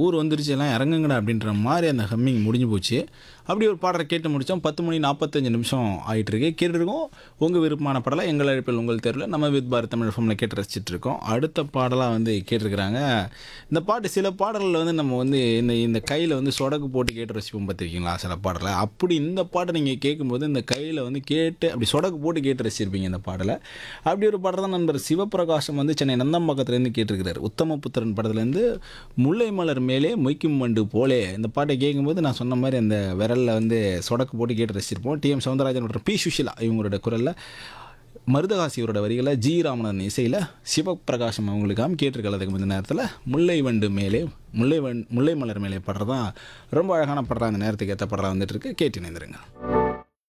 ஊர் வந்துருச்சு எல்லாம் இறங்குங்கடா அப்படின்ற மாதிரி அந்த ஹம்மிங் முடிஞ்சு போச்சு அப்படி ஒரு பாடலை கேட்டு முடித்தோம் பத்து மணி நாற்பத்தஞ்சு நிமிஷம் ஆகிட்டு இருக்கு கேட்டுருக்கோம் உங்கள் விருப்பமான பாடலை எங்கள் அழைப்பில் உங்கள் தேர்வில் நம்ம வித் பாரத் தமிழ் ஃபோமில் கேட்டு ரசிச்சிட்டு இருக்கோம் அடுத்த பாடலாக வந்து கேட்டிருக்கிறாங்க இந்த பாட்டு சில பாடல்கள் வந்து நம்ம வந்து இந்த இந்த கையில் வந்து சொடக்கு போட்டு கேட்டு ரசிப்போம் பார்த்துருக்கீங்களா சில பாடலை அப்படி இந்த பாட்டை நீங்கள் கேட்கும்போது இந்த கையில் வந்து கேட்டு அப்படி சொடக்கு போட்டு கேட்டு ரசிச்சிருப்பீங்க இந்த பாடலை அப்படி ஒரு பாடல் தான் நண்பர் சிவபிரகாசம் வந்து சென்னை நந்தம்பாக்கத்துலேருந்து கேட்டிருக்கிறார் உத்தமபுத்திரன் படத்துலேருந்து முல்லை மலர் மேலே மொய்க்கும் மண்டு போலே இந்த பாட்டை கேட்கும்போது நான் சொன்ன மாதிரி அந்த விரலில் வந்து சொடக்கு போட்டு கேட்டு ரசிச்சிருப்போம் டிஎம் சவுந்தரராஜன் மற்றும் பி சுஷிலா இவங்களோட குரலில் மருதகாசியரோட வரிகளை ஜி ராமனன் இசையில் சிவபிரகாசம் அவங்களுக்காக கேட்டிருக்கல அதுக்கு முந்த நேரத்தில் முல்லை வண்டு மேலே முல்லை வண் முல்லை மலர் மேலே படுறதான் ரொம்ப அழகான படுறா அந்த நேரத்துக்கு ஏற்ற படுறா வந்துட்டு இருக்கு கேட்டு இணைந்திருங்க